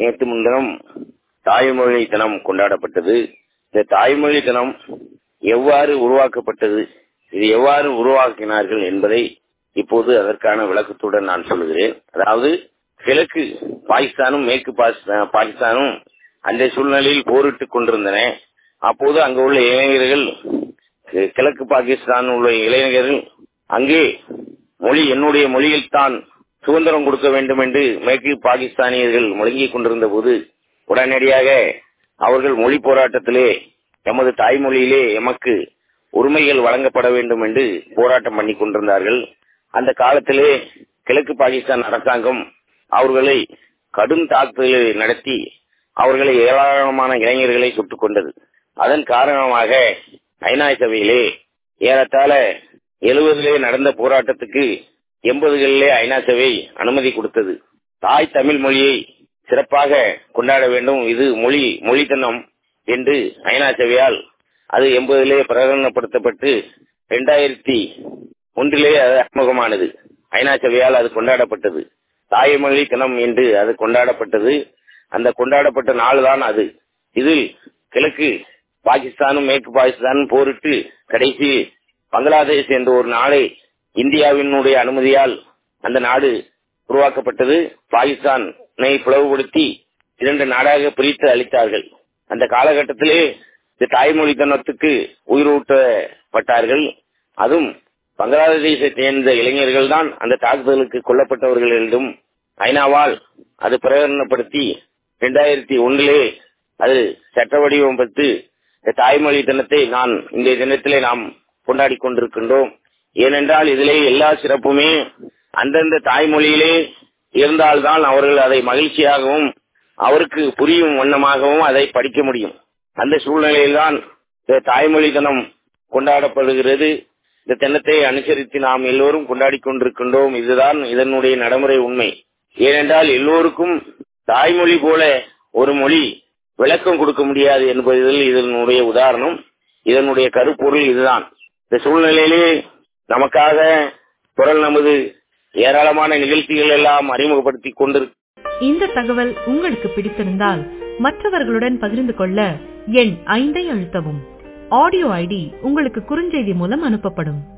நேற்று முன்தினம் தாய்மொழி தினம் கொண்டாடப்பட்டது இந்த தாய்மொழி தினம் எவ்வாறு உருவாக்கப்பட்டது இது எவ்வாறு உருவாக்கினார்கள் என்பதை இப்போது அதற்கான விளக்கத்துடன் நான் சொல்லுகிறேன் அதாவது கிழக்கு பாகிஸ்தானும் மேற்கு பாகிஸ்தானும் அந்த சூழ்நிலையில் போரிட்டுக் கொண்டிருந்தன அப்போது அங்கு உள்ள இளைஞர்கள் கிழக்கு பாகிஸ்தான் உள்ள இளைஞர்கள் அங்கே மொழி என்னுடைய மொழியில் தான் சுதந்திரம் கொடுக்க வேண்டும் என்று மேற்கு பாகிஸ்தானியர்கள் முழங்கிக் கொண்டிருந்த போது உடனடியாக அவர்கள் மொழி போராட்டத்திலே எமது தாய்மொழியிலே எமக்கு உரிமைகள் வழங்கப்பட வேண்டும் என்று போராட்டம் பண்ணி கொண்டிருந்தார்கள் அந்த காலத்திலே கிழக்கு பாகிஸ்தான் அரசாங்கம் அவர்களை கடும் தாக்குதலை நடத்தி அவர்களை ஏராளமான இளைஞர்களை சுட்டுக் கொண்டது அதன் காரணமாக ஐநா சபையிலே ஏறத்தாழ எழுபதிலே நடந்த போராட்டத்துக்கு எண்பதுகளிலே ஐநா சபை அனுமதி கொடுத்தது தாய் தமிழ் மொழியை சிறப்பாக கொண்டாட வேண்டும் இது மொழி மொழி தினம் என்று ஐநா சபையால் அது எண்பதிலே பிரகடனப்படுத்தப்பட்டு இரண்டாயிரத்தி ஒன்றிலே அது அறிமுகமானது ஐநா சபையால் அது கொண்டாடப்பட்டது தாய்மொழி தினம் என்று அது கொண்டாடப்பட்டது அந்த கொண்டாடப்பட்ட நாள் தான் அது இதில் கிழக்கு பாகிஸ்தானும் மேற்கு பாகிஸ்தானும் போரிட்டு கடைசி பங்களாதேஷ் என்ற ஒரு நாளை இந்தியாவினுடைய அனுமதியால் அந்த நாடு உருவாக்கப்பட்டது பாகிஸ்தானை பிளவுபடுத்தி இரண்டு நாடாக பிரித்து அளித்தார்கள் அந்த காலகட்டத்திலே இந்த தாய்மொழி தினத்துக்கு உயிரூட்டப்பட்டார்கள் அதுவும் பங்களாதேஷை சேர்ந்த இளைஞர்கள் தான் அந்த தாக்குதலுக்கு கொல்லப்பட்டவர்கள் என்றும் ஐநாவால் அது பிரகடனப்படுத்தி இரண்டாயிரத்தி ஒன்றிலே அது சட்ட வடிவம் பெற்று தாய்மொழி தினத்தை நான் இந்த தினத்திலே நாம் கொண்டாடி கொண்டிருக்கின்றோம் ஏனென்றால் இதிலே எல்லா சிறப்புமே அந்தந்த தாய்மொழியிலே இருந்தால்தான் அவர்கள் அதை மகிழ்ச்சியாகவும் அவருக்கு புரியும் வண்ணமாகவும் அதை படிக்க முடியும் அந்த சூழ்நிலையில்தான் தாய்மொழி தினம் கொண்டாடப்படுகிறது இந்த தினத்தை அனுசரித்து நாம் எல்லோரும் கொண்டாடி கொண்டிருக்கின்றோம் இதுதான் இதனுடைய நடைமுறை உண்மை ஏனென்றால் எல்லோருக்கும் தாய்மொழி போல ஒரு மொழி விளக்கம் கொடுக்க முடியாது என்பதில் இதனுடைய உதாரணம் இதனுடைய கருப்பொருள் இதுதான் இந்த சூழ்நிலையிலே நமக்காக குரல் நமது ஏராளமான நிகழ்ச்சிகள் எல்லாம் அறிமுகப்படுத்திக் கொண்டிருக்க இந்த தகவல் உங்களுக்கு பிடித்திருந்தால் மற்றவர்களுடன் பகிர்ந்து கொள்ள எண் ஐந்தை அழுத்தவும் ஆடியோ ஐடி உங்களுக்கு குறுஞ்செய்தி மூலம் அனுப்பப்படும்